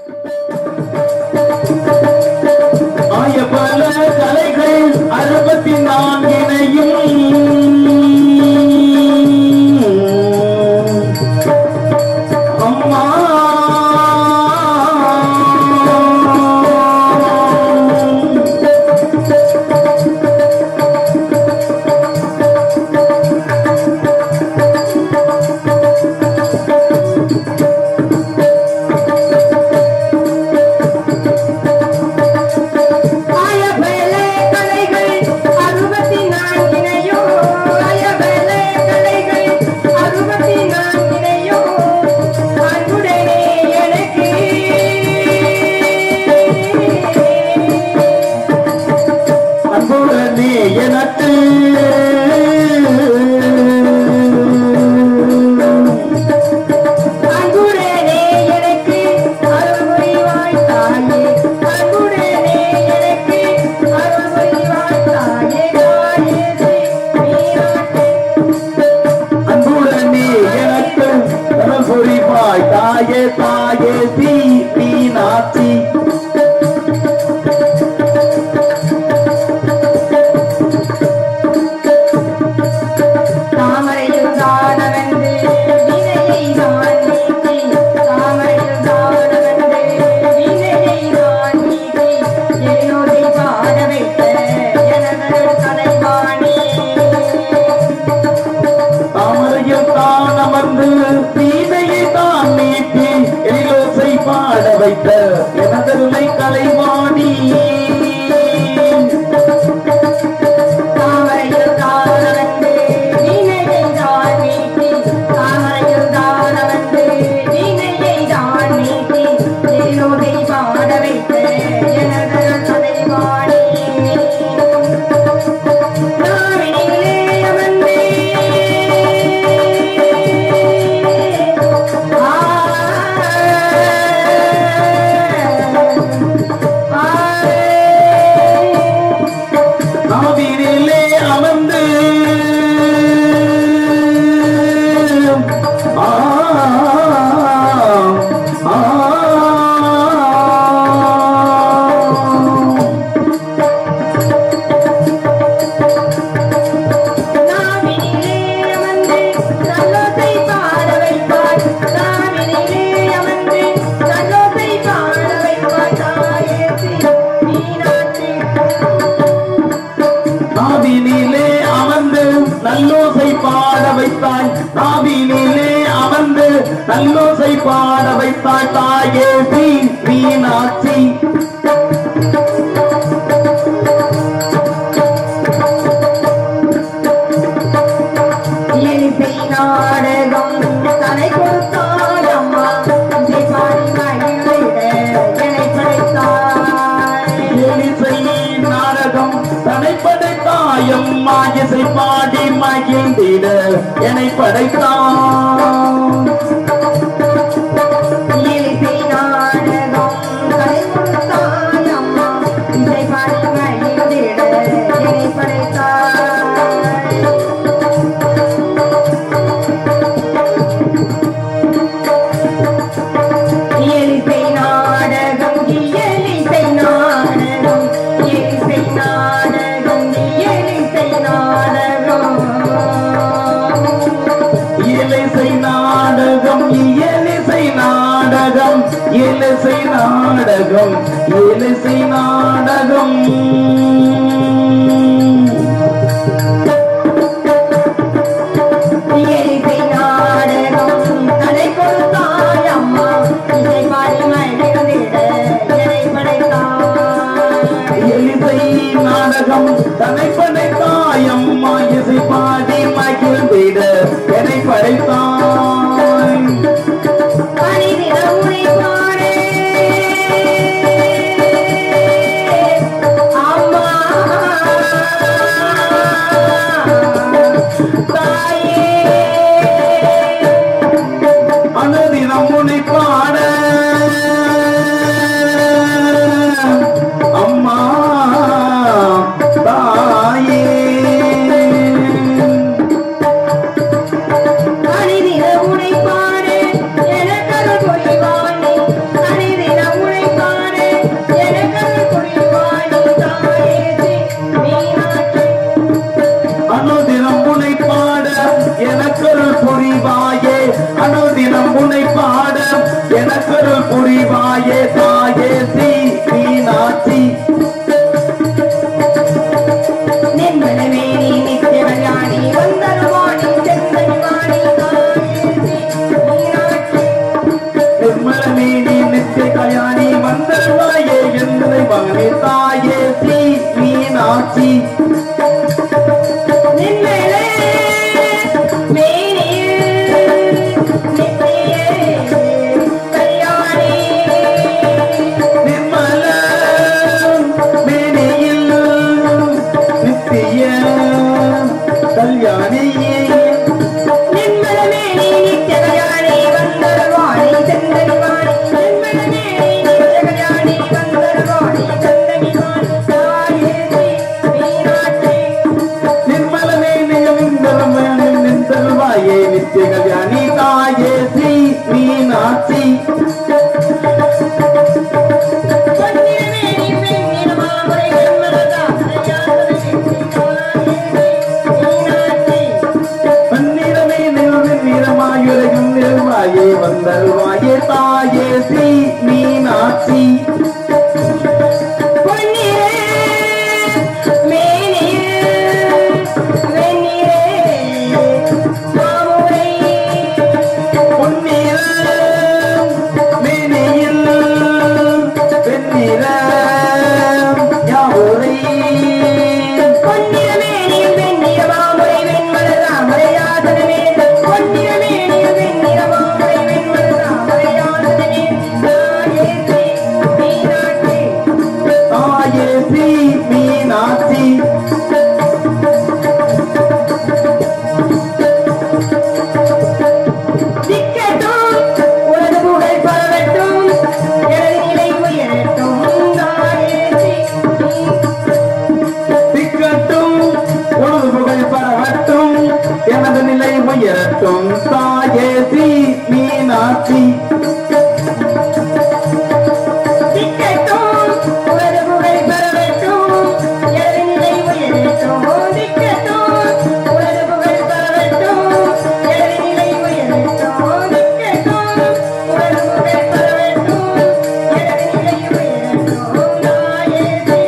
ஆய பல கலைகள் அறுபத்தி நான்கினையும் அம்மா ஆயபலே கலைகள் அறுபத்தி நான்கினையோ ஆயபலே கலைகள் அறுபத்தி நான்கினையோ அன்புடனே எனக்கு அன்புடனே எனக்கு அன்புடனே எனக்கு அருள் புரிவாய் தாயே அன்புடனே எனக்கு அருள் புரிவாய் தாயே தாயே மீனாட்டே அன்புடனே எனக்கு அருள் புரிவாய் தாயே தாயே தீ மீனாட்சி தாமரையில் தானவென்று வினையை நான் நீக்கி தாமரையில் தானவென்று வினையை நான் நீக்கி என்னோதை பாட வைத்த எனதருள் கலைவாணி தாமரையில் தான் அமர்ந்து தீமையை தான் நீட்டி எழிலோசை பாட வைத்த எனதருமை கலைவாணி தாமரையில் தானவென்று வினையை நான் நீக்கி தாமரையில் தானவென்று வினையை நான் நீக்கி என்னோதை பாட வைத்த எனதருள் கலைவாணி நாவினிலே அமர்ந்தே ஆ ஆ நாவினிலே அமர்ந்து ஆ, ஆ, நாவினிலே அமர்ந்து நல்லோசை பாட வைப்பாய் நாவினிலே அமர்ந்து நல்லோசை பாட வைப்பாய் தாயே மீனாட்சி நாவினிலே அமர்ந்து நல்லோசை பாட வைத்தாய் நாவினிலே அமர்ந்து நல்லோசை பாட வைத்தாய் தாயே ஸ்ரீ மீனாட்சி எலிசை நாடகம் தலை கொடுத்தாய் அம்மா இசை பாடி மகிழ்ந்திட என்னை படைத்தாய் எலிசை நாடகம் தனை படைத்தாயம் மாயசை பாடி மகிழ்ந்திட என்னை படைத்தான் எலிசை நாடகம் தலை கொடுத்தாய் அம்மா இசை பாடி மகிழ்ந்திட என்னை படைத்தாய் எலிசை நாடகம் எலிசை நாடகம் எலிசை நாடகம் எலிசை நாடகம் இயலிசை நாடகம் இயலிசை நாடகம் இயலிசை நாடகம் இயலிசை நாடகம் எலிசை நாடகம் தலை கொடுத்தாய் அம்மா இசை பாடி மகிழ்ந்திட என்னை படைத்தாய் எலிசை நாடகம் தன்னை படைத்தாயம் மாயசை பாடி மகிழ்ந்திட என்னை படைத்தான் பணிதிட உரைப்பாரே அம்மா புரிவாயே தாயே ஸ்ரீ மீனாட்சி நின்மலமேனி நித்தியவஞானி வந்தருவாணி செந்தனிவாணி மீனாட்சி நிர்மலமேனி நித்திய கல்யாணி வந்தருவாயே எந்தனை மகனே தாயே ஸ்ரீ மீனாட்சி நின்மலே மேனியில் நித்தியே கல்யாணி நிர்மல மேனியில் நித்திய கல்யாணியே நின்மலமேனி நித்தியவஞானி வந்தருவாணி செந்தனிவாணி நின்மலமேனி நித்தியவஞானி வந்தருவாணி செந்தனிவாணி தாயே மீனாட்சி நிர்மலமே நியமிந்தரமயனின் நின்றல்வாயே நித்திய கல்யாணி தாயே ஸ்ரீ மீனாட்சி பொன்னிறமேனி பெண்ணிறமாமுறை வெண்மலதாசரையாசரை மீனாட்சி பன்னிரமே நின்று நிறமாயுரையும் நிர்வாயே வந்தல்வாயே தாயே ஸ்ரீ மீனாட்சி பொன்னிறே மேனியே வெண்ணிறே மாமுறை பொன்னிற மேனியில் வெண்ணிற யாவுரை பொன்னிறமேனியில் வெண்ணிறமாமுறை வெண்மலதாமரையாசனமே பொன்னிறமேனியில் வெண்ணிறமாமுறை வெண்மலதாமரையாசனமே தாயே ஸ்ரீ மீனாட்சி தாயே ஸ்ரீ மீனாட்சி திக்கட்டும் உனது புகழ் பரவட்டும் எனது நிலை உயரட்டும் தாயே ஸ்ரீ திக்கட்டும் உனது புகழ் பரவட்டும் எனது நிலை உயரட்டும் தாயே ஸ்ரீ மீனாட்சி திக்கட்டும் உனது புகழ் பரவட்டும் எனது நிலை உயரட்டும் திக்கட்டும் உனது புகழ் பரவட்டும் எனது நிலை உயரட்டும் திக்கட்டும் உனது புகழ் பரவட்டும் எனது நிலை உயரட்டும் தாயே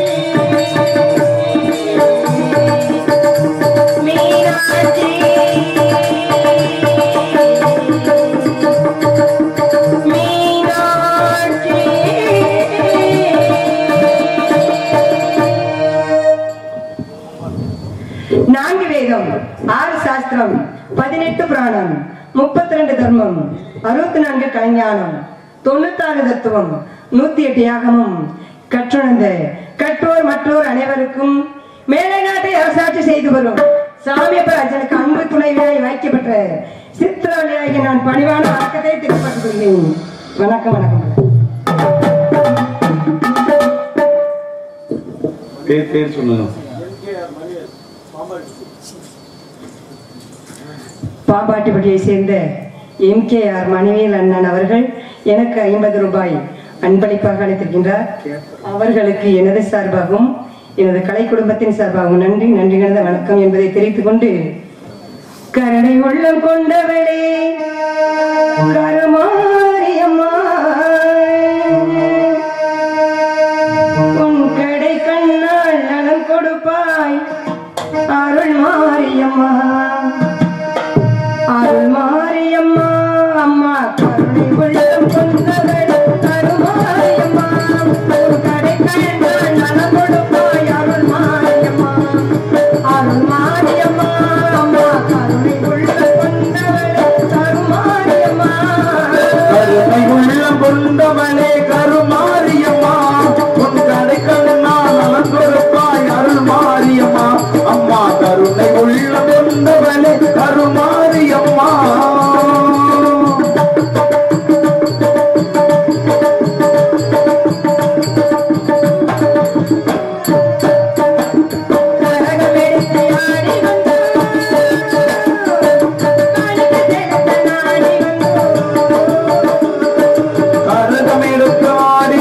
மீனாட்சி நான்கு வேதம் ஆறு சாஸ்திரம் பதினெட்டு புராணம் முப்பத்தி ரெண்டு தர்மம் அறுபத்தி நான்கு கலைஞானம் தொண்ணூத்தாறு தத்துவம் நூத்தி எட்டு யாகமும் கற்றுணர்ந்த கற்றோர் மற்றோர் அனைவருக்கும் மேலை நாட்டை அரசாட்சி செய்து வரும் சாமியப்பராஜனுக்கு அன்பு துணைவியாய் வாய்க்கப்பட்ட சித்திரவழியாகி நான் பணிவான வணக்கத்தை திருப்பட்டுக் கொள்கிறேன் வணக்கம் வணக்கம் பேர் பேர் சொல்லுங்க பாம்பாட்டிப்பட்டியை சேர்ந்த எம்கேஆர் மணிவேல் அண்ணன் அவர்கள் எனக்கு ஐம்பது ரூபாய் அன்பளிப்பாக அளித்திருக்கின்றார் அவர்களுக்கு எனது சார்பாகவும் எனது கலை குடும்பத்தின் சார்பாகவும் நன்றி நன்றி கலந்த வணக்கம் என்பதை தெரிவித்துக் கொண்டு கருணை உள்ளம் கொண்டவளே கருமாரியம்மா உன் கடை கண்ணால் நலம் கொடுப்பாய் அருள் மாரியம்மா அருள் மாரியம்மா அம்மா கருணை உள்ளம் கொண்டவள் அருமாரியம்மா ஒரு கடை கண்டால் நலம் கொடுப்பாய் அருள் மாரியம்மா அருள் மாரியம்மா அம்மா கருணை உள்ளம் கொண்டவள் அருமாரியம்மா கருணை உள்ளம் கொண்டவளே கருமாரியம்மா உன் கடைக்கல் நான் நலம் கொடுப்பாய் அருள் மாரியம்மா அம்மா கருணை உள்ளம் கொண்டவளே கருமாரியம்மா கரகமெடுத்து ஆடி வந்தாள். காணிக்கை செலுத்த நாடி வந்தாள். கரகம் எடுத்து ஆடி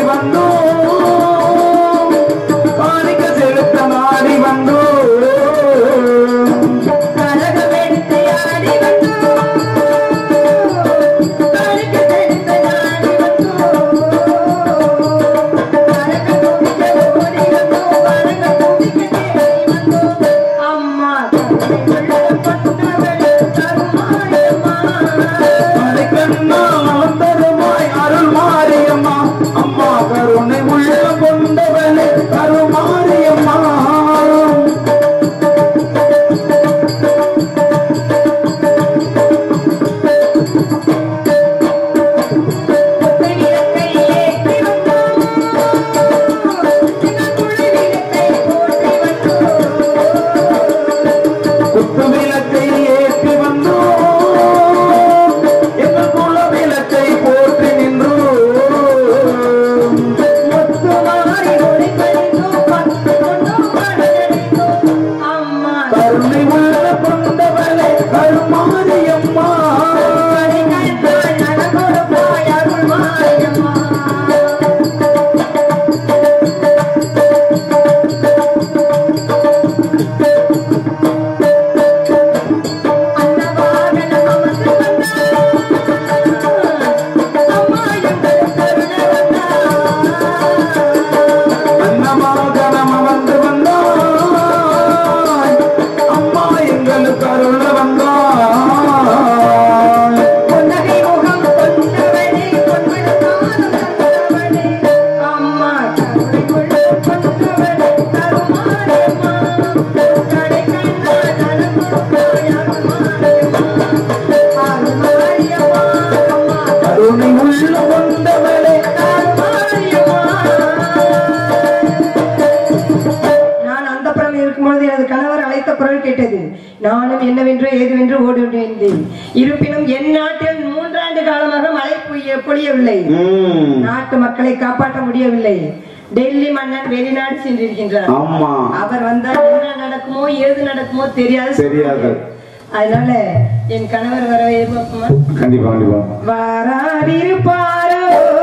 விட்டது நானும் என்னவென்று ஏதுவென்று ஓடிவிட்டேன் இருப்பினும் என் நாட்டில் மூன்றாண்டு காலமாக மழை பொய்ய பொழியவில்லை ம். நாட்டு மக்களை காப்பாற்ற முடியவில்லை டெல்லி மன்னன் வெளிநாடு சென்றிருக்கின்றார் ஆமா அவர் வந்தால் என்ன நடக்குமோ ஏது நடக்குமோ தெரியாது தெரியாது. அதனால என் கணவர் வர எதிர்பார்க்குமா கண்டிப்பா கண்டிப்பா வாராதிருப்பாரோ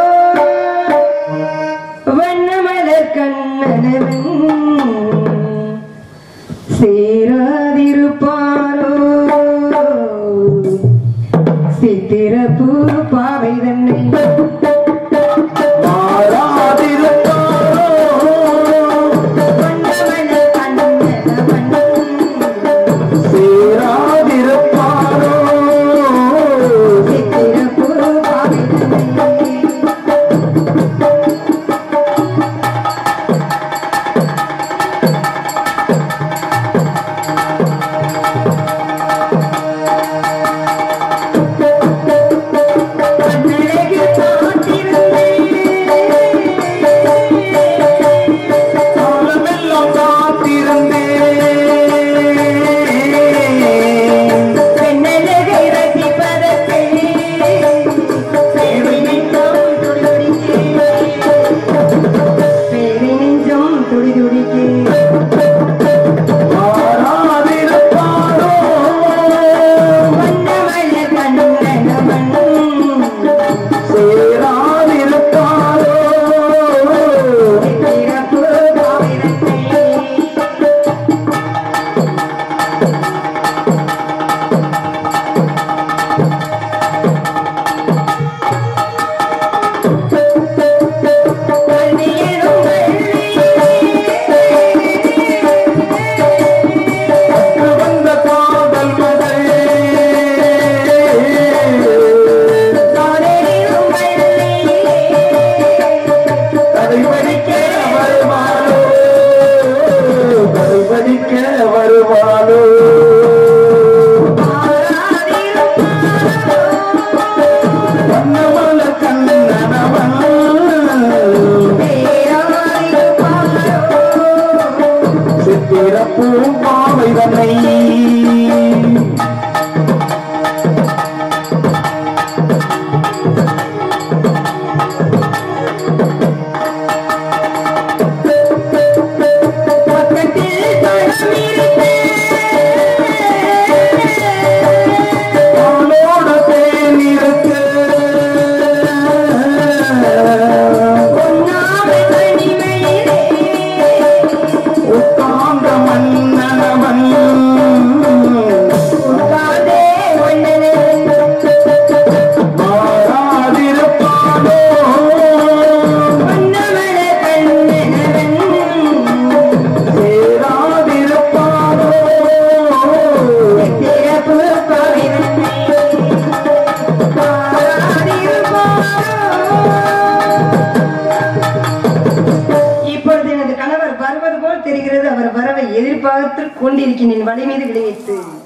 வண்ணமலர் கண்ணனவன் சேராதிருப்பாரோ சித்திரப்பூ பாவை தன்னை மாறாதிருப்பாரோ வண்ணமலர் கண்ணனவன் சேராதிருப்பாரோ சித்திரப்பூ பாவை தன்னை கண்ணழகு காத்திருந்தேன் காலமெல்லாம் காத்திருந்தேன் பெண்ணழகை ரசிப்பதற்கு பேரை நெஞ்சம் துடிதுடிக்கே. பேரை நெஞ்சம் துடிதுடிக்கே. மாறாதிருப்பாரோ வண்ணமலர் கண்ணனவன் சேராதிருப்பாரோ சித்திரப்பு பாவிரத்தை. கண்ணியரும் அற்று வந்த காதல் மகள் காதலிலும் கதை படிக்க வருவாளோ கதை படிக்க வருவாளோ வண்ணமல கண்ணனவன் சித்திரப்பூ பாவை தன்னை அவளோட தேனிருக்கு உட்கார்ந்த மன்னனவன் மாறாதிருப்பானோ சேராதிருப்பானோ இப்பொழுது எனது கணவர் வருவது போல் தெரிகிறது அவர் வரவை எதிர்பார்த்து கொண்டிருக்கிறேன் வழி மீது விளைவித்து